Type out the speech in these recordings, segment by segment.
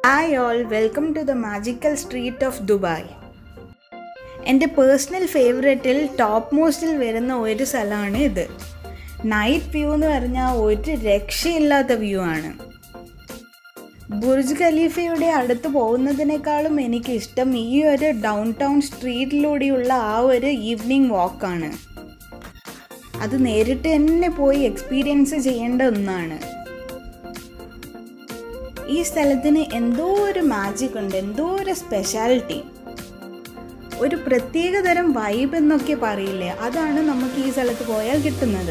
hi all welcome to the magical street of Dubai എൻ്റെ personal ഫേവറേറ്റിൽ top മോസ്റ്റിൽ വരുന്ന ഒരു സ്ഥലമാണ് ഇത് നൈറ്റ് വ്യൂ എന്ന് പറഞ്ഞാൽ ഒരു രക്ഷയില്ലാത്ത വ്യൂ ആണ് ബുർജ് ഖലീഫയുടെ അടുത്ത് പോകുന്നതിനേക്കാളും എനിക്ക് ഇഷ്ടം ഈ ഒരു ഡൗൺ ടൗൺ സ്ട്രീറ്റിലൂടെയുള്ള ആ ഒരു ഈവനിങ് വാക്കാണ് അത് നേരിട്ട് തന്നെ പോയി എക്സ്പീരിയൻസ് ചെയ്യേണ്ട ഒന്നാണ് ഈ സ്ഥലത്തിന് എന്തോ ഒരു മാജിക് ഉണ്ട് എന്തോ ഒരു സ്പെഷ്യാലിറ്റി ഒരു പ്രത്യേകതരം വൈബ് എന്നൊക്കെ പറയില്ലേ അതാണ് നമുക്ക് ഈ സ്ഥലത്ത് പോയാൽ കിട്ടുന്നത്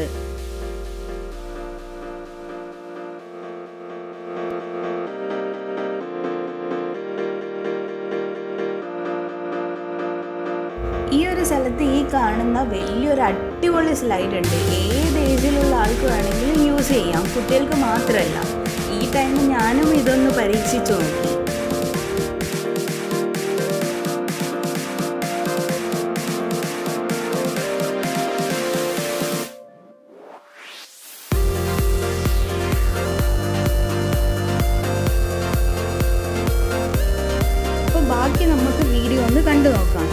ഈ ഒരു സ്ഥലത്ത് ഈ കാണുന്ന വലിയൊരു അടിപൊളി സ്ലൈഡ് ഉണ്ട് ഏത് ഏജിലുള്ള ആൾക്ക് വേണമെങ്കിലും യൂസ് ചെയ്യാം കുട്ടികൾക്ക് മാത്രമല്ല ഈ ടൈമിൽ ഞാനും ഇതൊന്ന് പരീക്ഷിച്ചു നോക്കി അപ്പോൾ ബാക്കി നമുക്ക് വീഡിയോ ഒന്ന് കണ്ടു നോക്കാം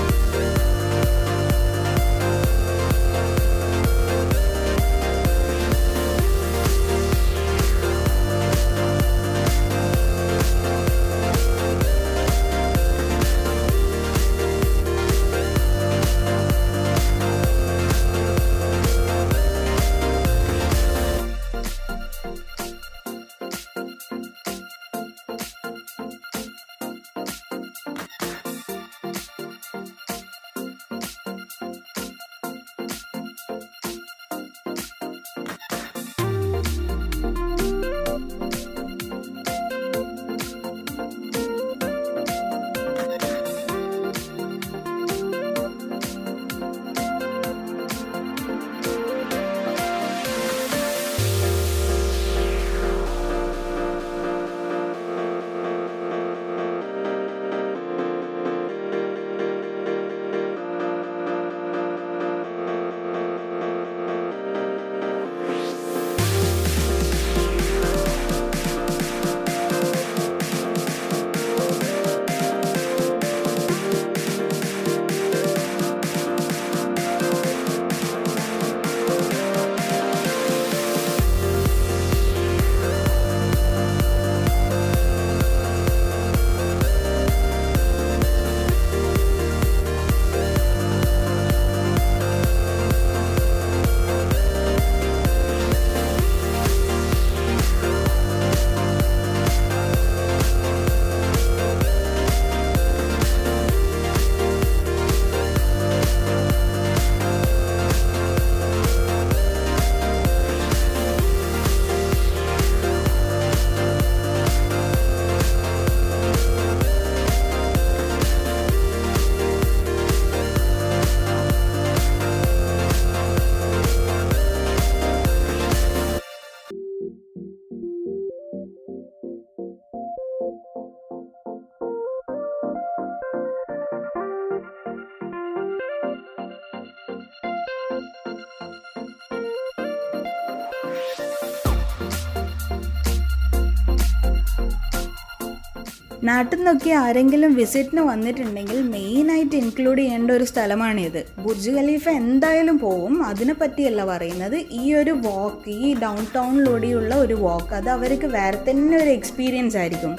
നാട്ടിൽ നിന്നൊക്കെ ആരെങ്കിലും വിസിറ്റിന് വന്നിട്ടുണ്ടെങ്കിൽ മെയിനായിട്ട് ഇൻക്ലൂഡ് ചെയ്യേണ്ട ഒരു സ്ഥലമാണിത് ബുർജ് ഖലീഫ എന്തായാലും പോവും അതിനെ പറ്റിയല്ല പറയുന്നത് ഈ ഒരു വാക്ക് ഈ ഡൗൺ ടൗണിലൂടെയുള്ള ഒരു വാക്ക് അത് അവർക്ക് വേറെ തന്നെ ഒരു എക്സ്പീരിയൻസ് ആയിരിക്കും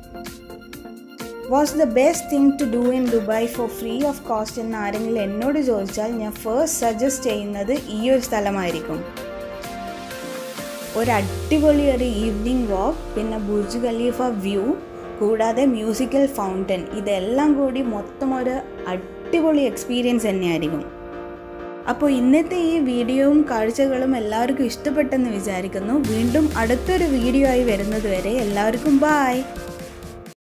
was the best thing to do in Dubai for free of cost എന്ന് ആരെങ്കിലും എന്നോട് ചോദിച്ചാൽ ഞാൻ ഫസ്റ്റ് സജസ്റ്റ് ചെയ്യുന്നത് ഈ ഒരു സ്ഥലമായിരിക്കും ഒരു അടിപൊളി ഒരു ഈവനിങ് വാക്ക് പിന്നെ ബുർജ് ഖലീഫ വ്യൂ കൂടാതെ മ്യൂസിക്കൽ ഫൗണ്ടൻ ഇതെല്ലാം കൂടി മൊത്തം ഒരു അടിപൊളി എക്സ്പീരിയൻസ് തന്നെയായിരിക്കും അപ്പോൾ ഇന്നത്തെ ഈ വീഡിയോയും കാഴ്ചകളും എല്ലാവർക്കും ഇഷ്ടപ്പെട്ടെന്ന് വിചാരിക്കുന്നു വീണ്ടും അടുത്തൊരു വീഡിയോ ആയി വരുന്നത് വരെ എല്ലാവർക്കും ബായ്